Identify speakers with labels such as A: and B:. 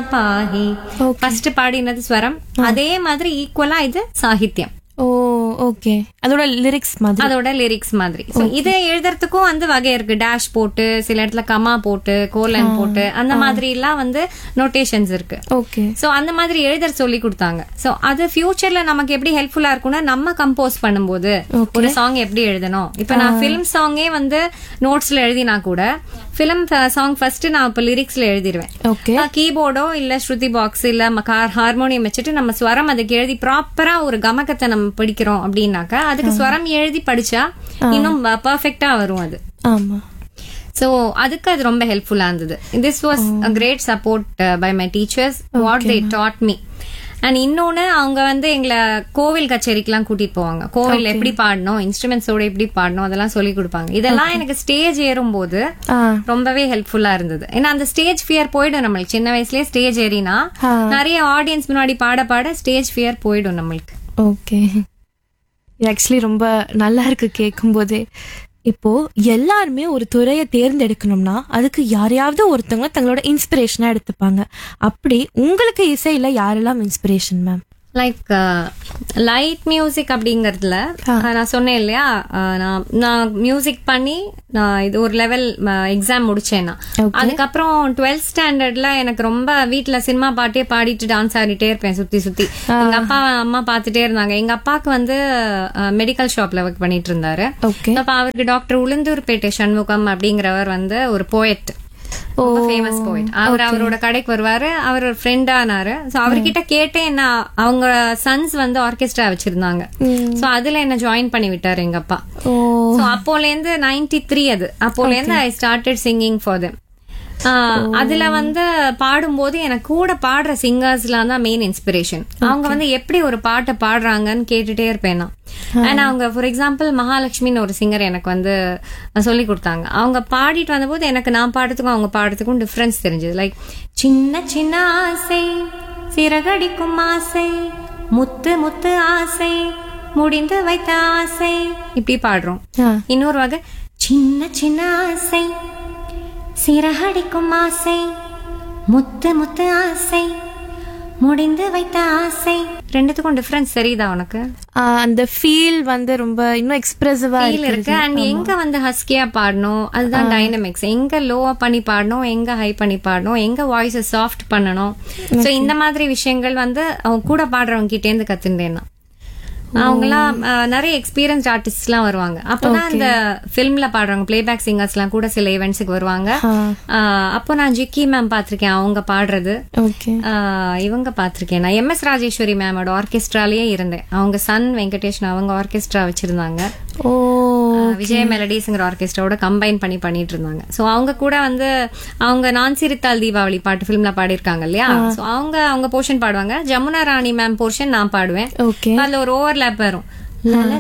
A: பாஹி
B: Okay.
A: First பாடினது ஸ்வரம் அதே மாதிரி ஈக்குவலா இது சாகித்யம்
B: ஓ ஓகே அதோட லிரிக்ஸ் மாதிரி
A: அதோட லிரிக்ஸ் மாதிரி So, இதை எழுதுறதுக்கும் வந்து வகை இருக்கு டேஷ் போட்டு சில இடத்துல கமா போட்டு கோலன் போட்டு அந்த மாதிரி எல்லாம் வந்து நோட்டேஷன்ஸ் இருக்கு
B: ஓகே
A: சோ அந்த மாதிரி எழுத சொல்லி கொடுத்தாங்க சோ அது ஃபியூச்சர்ல நமக்கு எப்படி ஹெல்ப்ஃபுல்லா இருக்கும்னா நம்ம கம்போஸ் பண்ணும்போது
B: Okay.
A: ஒரு சாங் எப்படி எழுதணும் இப்ப நான் ஃபிலிம் சாங்கே வந்து நோட்ஸ்ல எழுதினா கூட ஃபிலிம் சாங் ஃபர்ஸ்ட் நான் இப்ப லிரிக்ஸ்ல எழுதிடுவேன்
B: ஓகே
A: கீபோர்டோ இல்ல ஸ்ருதி பாக்ஸ் இல்ல ம- கார் ஹார்மோனியம் வச்சுட்டு நம்ம ஸ்வரம் அதுக்கு எழுதி ப்ராப்பரா ஒரு கமகத்தை நம்ம படிக்கிறோம் அப்படின்னாக்கா அதுக்கு ஸ்வரம் எழுதி படிச்சா இன்னும் பர்ஃபெக்டா வரும் அது
B: ஆமா
A: சோ அதுக்கு அது ரொம்ப ஹெல்ப்ஃபுல்லா இருந்தது this was a great support by my teachers what they taught me and இன்னொன்னு அவங்க வந்து எங்களை கோவில் கச்சேரிக்கெல்லாம் கூட்டிட்டு போவாங்க கோவில் எப்படி பாடணும் இன்ஸ்ட்ருமெண்ட்ஸோட எப்படி பாடணும் அதெல்லாம் சொல்லி கொடுப்பாங்க இதெல்லாம் எனக்கு ஸ்டேஜ் ஏறும்போது
B: ஆ
A: ரொம்பவே ஹெல்ப்ஃபுல்லா இருந்தது ஏன்னா அந்த ஸ்டேஜ் ஃபியர் போயிடும் நம்மளுக்கு சின்ன வயசுலயே ஸ்டேஜ் ஏறினா
B: ஆ.
A: நிறைய ஆடியன்ஸ் முன்னாடி பாட பாட ஸ்டேஜ் ஃபியர் போயிடும் நம்மளுக்கு
B: ஓகே ஆக்சுவலி ரொம்ப நல்லா இருக்கு கேட்கும்போதே இப்போ எல்லாருமே ஒரு துறையை தேர்ந்தெடுக்கணும்னா அதுக்கு யாரையாவது ஒருத்தவங்க தங்களோட இன்ஸ்பிரேஷனா எடுத்துப்பாங்க அப்படி உங்களுக்கு இசையில யாரெல்லாம் inspiration ma'am
A: like light music அப்படிங்கறதுல அஹ், நான் சொன்னேன் இல்லையா அஹ், நான் நான் மியூசிக் பண்ணி நான் இது ஒரு லெவல் எக்ஸாம் முடிச்சேன் நான்
B: Okay.
A: அதுக்கப்புறம் டுவெல்த் ஸ்டாண்டர்ட்ல எனக்கு ரொம்ப வீட்ல சினிமா பாட்டே பாடிட்டு டான்ஸ் ஆடிட்டே இருப்பேன் சுத்தி சுத்தி எங்க அப்பா அம்மா பாத்துட்டே இருந்தாங்க எங்க அப்பாவுக்கு வந்து மெடிக்கல் ஷாப்ல ஒர்க் பண்ணிட்டு இருந்தாரு
B: ஓகே
A: அப்ப அவருக்கு டாக்டர் உளுந்தூர்பேட்டை சண்முகம் அப்படிங்கிறவர் வந்து ஒரு போயட் ரொம்ப ஃபேமஸ் போயிட் அவர் அவரோட கடைக்கு வருவாரு அவர் ஒரு ஃப்ரெண்டானாரு சோ அவர்கிட்ட கேட்டேன் என்ன அவங்க சன்ஸ் வந்து ஆர்கெஸ்ட்ரா வச்சிருந்தாங்க சோ அதுல என்ன ஜாயின் பண்ணி விட்டாரு எங்க அப்பா
B: ஓ
A: சோ அப்போல இருந்து நைன்டி த்ரீ அது அப்போல இருந்து I started singing for them அதுல வந்து பாடும்போது எனக்கு கூட பாடுற சிங்கர்ஸ்லாம் தான் மெயின் இன்ஸ்பிரேஷன் அவங்க வந்து எப்படி ஒரு பாட்டை பாடுறாங்கன்னு கேட்டுட்டே இருப்பேன் நான் அண்ட் அவங்க ஃபார் எக்ஸாம்பிள் மகாலட்சுமின்னு ஒரு சிங்கர் எனக்கு வந்து சொல்லி கொடுத்தாங்க அவங்க பாடிட்டு வந்தபோது எனக்கு நான் பாடுறதுக்கும் அவங்க பாடுறதுக்கும் டிஃபரன்ஸ் தெரிஞ்சது லைக் சின்ன சின்ன ஆசை சிறகடிக்கும் ஆசை முத்து முத்து ஆசை முடிந்து வைத்த ஆசை இப்படி பாடுறோம்
B: ஆ
A: இன்னொரு வகை சின்ன சின்ன ஆசை சிறகடிக்கும் ஆசை முத்து முத்து ஆசை முடிந்து வைத்த ஆசை ரெண்டுத்துக்கும் டிஃபரன்ஸ் தெரியுதா உனக்கு
B: ஆ, அந்த ஃபீல் வந்து ரொம்ப இன்னும் எக்ஸ்பிரசிவா
A: ஃபீல் இருக்கு அண்ட் எங்க வந்து ஹஸ்கியா பாடணும் அதுதான் டைனமிக்ஸ் எங்க லோவா பண்ணி பாடணும் எங்க ஹை பண்ணி பாடணும் எங்க வாய்ஸ் சாஃப்ட் பண்ணணும் சோ இந்த மாதிரி விஷயங்கள் வந்து அவங்க கூட பாடுறவங்க கிட்டே இருந்து கத்துட்டேன் நான் அவங்கலாம் அஹ், நிறைய எக்ஸ்பீரியன்ஸ்ட் ஆர்டிஸ்ட் எல்லாம் வருவாங்க அப்பதான் இந்த ஃபிலிம்ல பாடுறவங்க பிளேபேக் சிங்கர்ஸ் எல்லாம் கூட சில ஈவெண்ட்ஸுக்கு வருவாங்க அஹ், அப்போ நான் ஜிக்கி மேம் பாத்திருக்கேன் அவங்க பாடுறது
B: ஓகே
A: ஆஹ் இவங்க பாத்திருக்கேன் நான் எம் எஸ் ராஜேஸ்வரி மேமோட ஆர்கெஸ்ட்ராலேயே இருந்தேன் அவங்க சன் வெங்கடேஷன் அவங்க ஆர்கெஸ்ட்ரா வச்சிருந்தாங்க
B: ஓ
A: ஆஹ் விஜய் மெலடிஸ்ங்கிற ஆர்கெஸ்ட்ராவோட கம்பைன் பண்ணி பண்ணிட்டு இருந்தாங்க சோ அவங்க கூட வந்து அவங்க நான் சிரித்தால் தீபாவளி பாட்டு ஃபிலிம்ல பாடியிருக்காங்க இல்லையா சோ அவங்க அவங்க போர்ஷன் பாடுவாங்க ஜமுனா ராணி மேம் போர்ஷன் நான் பாடுவேன்
B: ஓகே
A: அதுல ஒரு ஓவர்லேப் வரும் லல